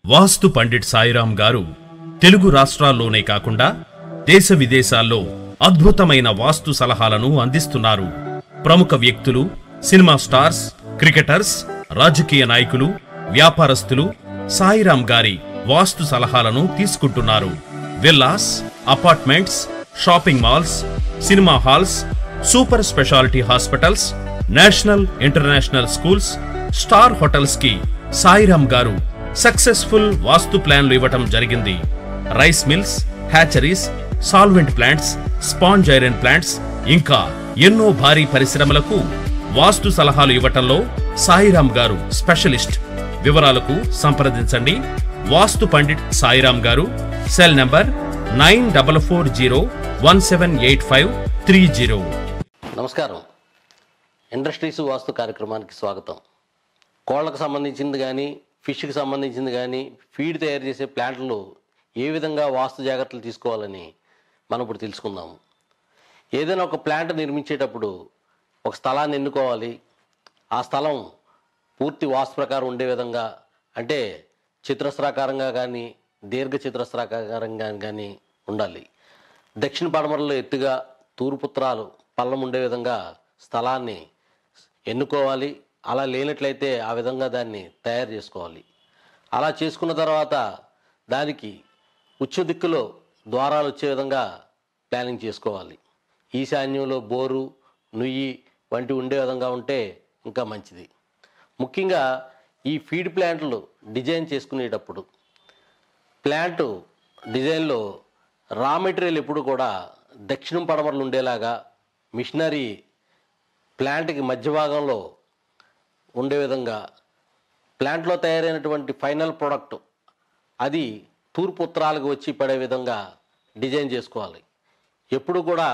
వాస్తు పండిట్ సాయిరాం గారు తెలుగు రాష్ట్రాల్లోనే కాకుండా దేశ విదేశాల్లో అద్భుతమైన వాస్తు సలహాలను అందిస్తున్నారు ప్రముఖ వ్యక్తులు సినిమా స్టార్స్ క్రికెటర్స్ రాజకీయ నాయకులు వ్యాపారస్తులు సాయిరాం గారి వాస్తు సలహాలను తీసుకుంటున్నారు villas apartments shopping malls cinema halls super speciality hospitals national international schools star hotels కి సాయిరాం గారు సక్సెస్ఫుల్ వాస్తు ప్లాన్లు ఇవ్వటం జరిగింది rice mills hatcheries solvent plants sponge iron plants ఇంకా ఎన్నో భారీ పరిశ్రమలకు వాస్తు సలహాలు ఇవ్వటంలో సాయిరాం గారు స్పెషలిస్ట్ వివరాలకు సంప్రదించండి వాస్తు Pandit Sairam garu cell number nine double four zero one seven eight five three zero నమస్కారం ఇండస్ట్రీస్ వాస్తు కార్యక్రమానికి స్వాగతం కోళ్ళకు సంబంధించింది కానీ ఫిష్కి సంబంధించింది కానీ ఫీడ్ తయారు చేసే ప్లాంట్లు ఏ విధంగా వాస్తు జాగ్రత్తలు తీసుకోవాలని మనం ఇప్పుడు తెలుసుకుందాము ఏదైనా ఒక ప్లాంట్ నిర్మించేటప్పుడు ఒక స్థలాన్ని ఎన్నుకోవాలి ఆ స్థలం పూర్తి వాస్తు ప్రకారం ఉండే విధంగా అంటే చతురస్రాకారంగా కానీ దీర్ఘ చతురస్రాకారంగా కానీ ఉండాలి దక్షిణ పడమరలో ఎత్తుగా తూర్పుత్రాలు పల్లం ఉండే విధంగా స్థలాన్ని ఎన్నుకోవాలి అలా లేనట్లయితే ఆ విధంగా దాన్ని తయారు చేసుకోవాలి అలా చేసుకున్న తర్వాత దానికి ఉచ్చ దిక్కులో ద్వారాలు వచ్చే విధంగా ప్లానింగ్ చేసుకోవాలి ఈశాన్యంలో బోరు నుయ్యి వంటి ఉండే విధంగా ఉంటే ఇంకా మంచిది ముఖ్యంగా ఈ ఫీడ్ ప్లాంట్లు డిజైన్ చేసుకునేటప్పుడు ప్లాంట్ డిజైన్లో రా మెటీరియల్ ఎప్పుడు కూడా దక్షిణం పడమరలు ఉండేలాగా మిషనరీ ప్లాంట్కి మధ్య భాగంలో ఉండే విధంగా ప్లాంట్లో తయారైనటువంటి ఫైనల్ ప్రోడక్ట్ అది తూర్పు ఉత్తరాలకు వచ్చి పడే విధంగా డిజైన్ చేసుకోవాలి ఎప్పుడు కూడా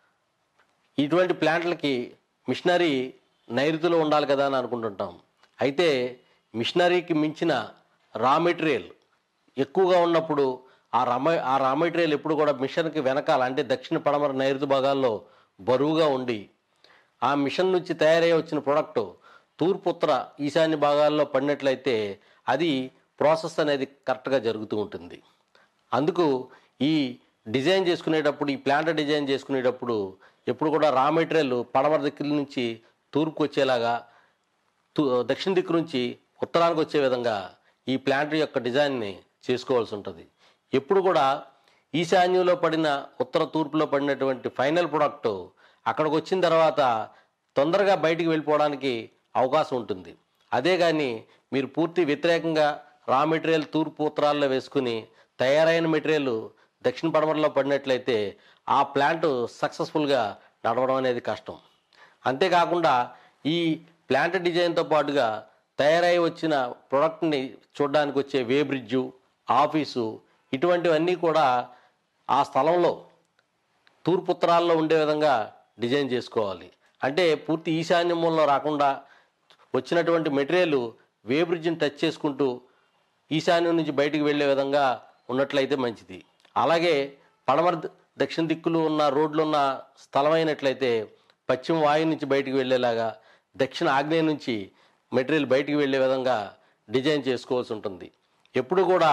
ఇటువంటి ప్లాంట్లకి మిషనరీ నైరుతిలో ఉండాలి కదా అని అనుకుంటుంటాం అయితే మిషనరీకి మించిన రా మెటీరియల్ ఎక్కువగా ఉన్నప్పుడు ఆ రా మె- ఆ రా మెటీరియల్ ఎప్పుడు కూడా మిషన్కి వెనకాల అంటే దక్షిణ పడమర నైరుతి భాగాల్లో బరువుగా ఉండి ఆ మిషన్ నుంచి తయారై వచ్చిన ప్రోడక్ట్ తూర్పు ఉత్తర ఈశాన్య భాగాల్లో పడినట్లయితే అది ప్రాసెస్ అనేది కరెక్ట్గా జరుగుతూ ఉంటుంది అందుకు ఈ డిజైన్ చేసుకునేటప్పుడు ఈ ప్లాంట్ డిజైన్ చేసుకునేటప్పుడు ఎప్పుడు కూడా రా మెటీరియల్ పడమర దిక్కుల నుంచి తూర్పుకు వచ్చేలాగా తూ- దక్షిణ దిక్కు నుంచి ఉత్తరానికి వచ్చే విధంగా ఈ ప్లాంట్ యొక్క డిజైన్ని చేసుకోవాల్సి ఉంటుంది ఎప్పుడు కూడా ఈశాన్యంలో పడిన ఉత్తర తూర్పులో పడినటువంటి ఫైనల్ ప్రొడక్ట్ అక్కడికి వచ్చిన తర్వాత తొందరగా బయటికి వెళ్ళిపోవడానికి అవకాశం ఉంటుంది అదే కానీ మీరు పూర్తి వ్యతిరేకంగా రా మెటీరియల్ తూర్పు ఉత్తరాల్లో వేసుకుని తయారైన మెటీరియల్ దక్షిణ పడమరలో పడినట్లయితే ఆ ప్లాంట్ సక్సెస్ఫుల్గా నడవడం అనేది కష్టం అంతేకాకుండా ఈ ప్లాంట్ డిజైన్తో పాటుగా తయారై వచ్చిన ప్రోడక్ట్ని చూడడానికి వచ్చే వే బ్రిడ్జు ఆఫీసు ఇటువంటివన్నీ కూడా ఆ స్థలంలో తూర్పు ఉత్తరాల్లో ఉండే విధంగా డిజైన్ చేసుకోవాలి అంటే పూర్తి ఈశాన్య మూలలో రాకుండా వచ్చినటువంటి మెటీరియల్ వే బ్రిడ్జ్ని టచ్ చేసుకుంటూ ఈశాన్యం నుంచి బయటికి వెళ్ళే విధంగా ఉన్నట్లయితే మంచిది అలాగే పడమర ద- దక్షిణ దిక్కులు ఉన్న రోడ్లు ఉన్న స్థలం అయినట్లయితే పశ్చిమ వాయు నుంచి బయటికి వెళ్ళేలాగా దక్షిణ ఆగ్నేయం నుంచి మెటీరియల్ బయటికి వెళ్ళే విధంగా డిజైన్ చేసుకోవాల్సి ఉంటుంది ఎప్పుడు కూడా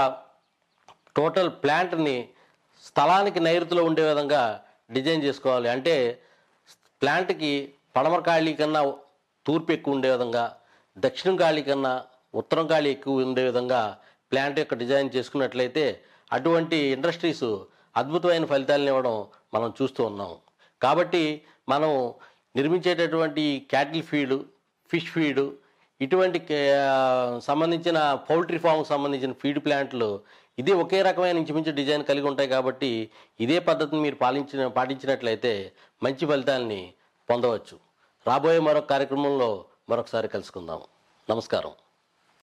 టోటల్ ప్లాంట్ని స్థలానికి నైరుతిలో ఉండే విధంగా డిజైన్ చేసుకోవాలి అంటే ప్లాంట్కి పడమర ఖాళీ కన్నా తూర్పు ఎక్కువ ఉండే విధంగా దక్షిణం ఖాళీ కన్నా ఉత్తరం ఖాళీ ఎక్కువ ఉండే విధంగా ప్లాంట్ యొక్క డిజైన్ చేసుకున్నట్లయితే అటువంటి ఇండస్ట్రీస్ అద్భుతమైన ఫలితాలను ఇవ్వడం మనం చూస్తూ ఉన్నాం కాబట్టి మనం నిర్మించేటటువంటి క్యాటిల్ ఫీడ్ ఫిష్ ఫీడ్ ఇటువంటి కే- సంబంధించిన పౌల్ట్రీ ఫామ్కి సంబంధించిన ఫీడ్ ప్లాంట్లు ఇది ఒకే రకమైన ఇంచుమించు డిజైన్ కలిగి ఉంటాయి కాబట్టి ఇదే పద్ధతిని మీరు పాలించిన పాటించినట్లయితే మంచి ఫలితాలని పొందవచ్చు రాబోయే మరొక కార్యక్రమంలో మరొకసారి కలుసుకుందాం నమస్కారం